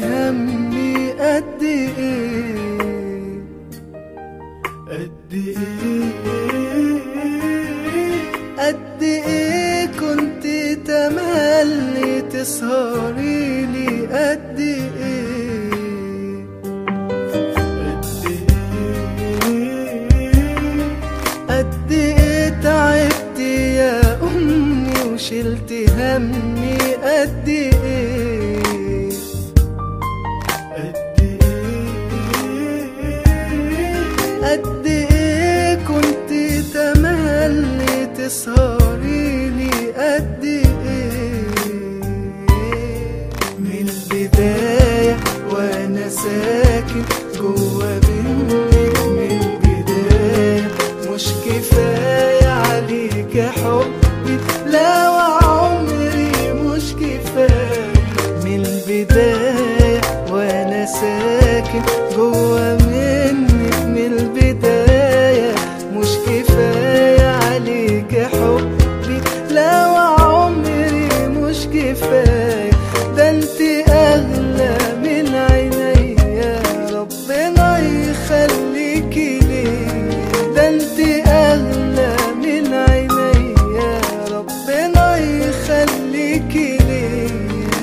همي قد ايه قد ايه قد ايه كنت تملي تسهري لي قد ايه قد ايه قد ايه تعبت يا امي وشلت همي قد ايه قد ايه قد ايه كنت تملي تسهري لي قد ايه من البداية وانا ساكن جوا بنتك من البداية مش كفاية عليك حبي لا وعمري مش كفاية من البداية وانا ساكن جوا منك من البداية مش كفاية عليك حبي لا وعمري مش كفاية ده انت اغلى من عينيا ربنا يخليكي ليا ده انت اغلى من عينيا ربنا يخليكي ليا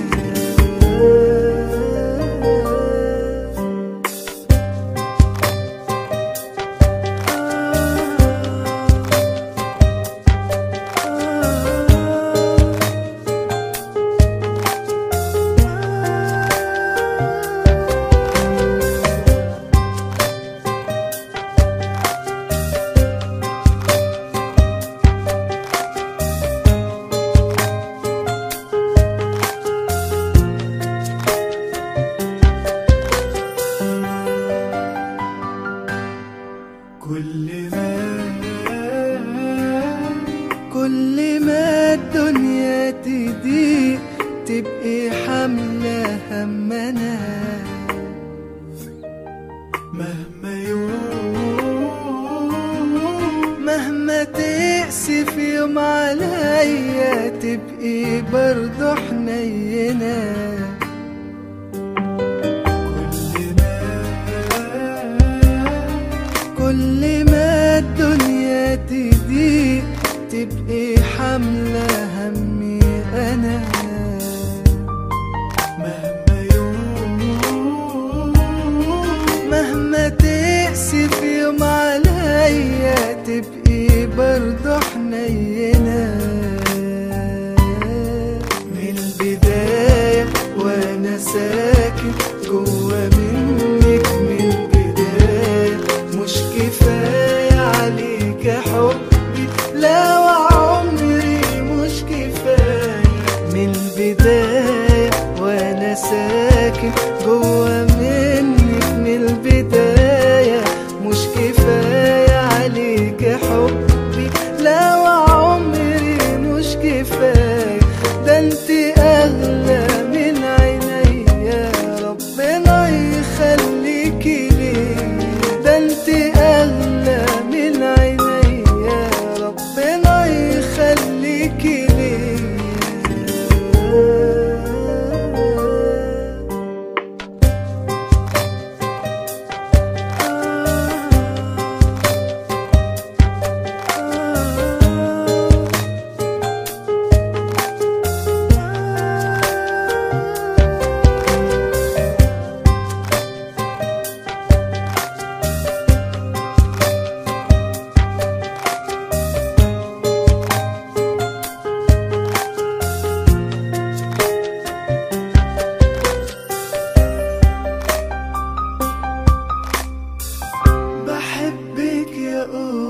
كل ما كل ما الدنيا تضيق تبقي حاملة همنا مهما يوم مهما تقسي في يوم عليا تبقي برضه حنينة كل ما كل ما الدنيا تضيق تبقي حاملة همي أنا مهما يوم مهما تقسي في يوم عليا تبقي برضه حنينة من البداية وأنا ساكن جوا منك من البداية مش كفاية عليك حبي لا وعمري مش كفاية من البداية وأنا ساكن جوا منك من البداية مش كفاية عليك حبي لا وعمري مش كفاية ده انت أغلى من عينيا ربنا يخليكي ليا ده انت أغلى من عينيا ربنا يخليكي ليا بحبك يا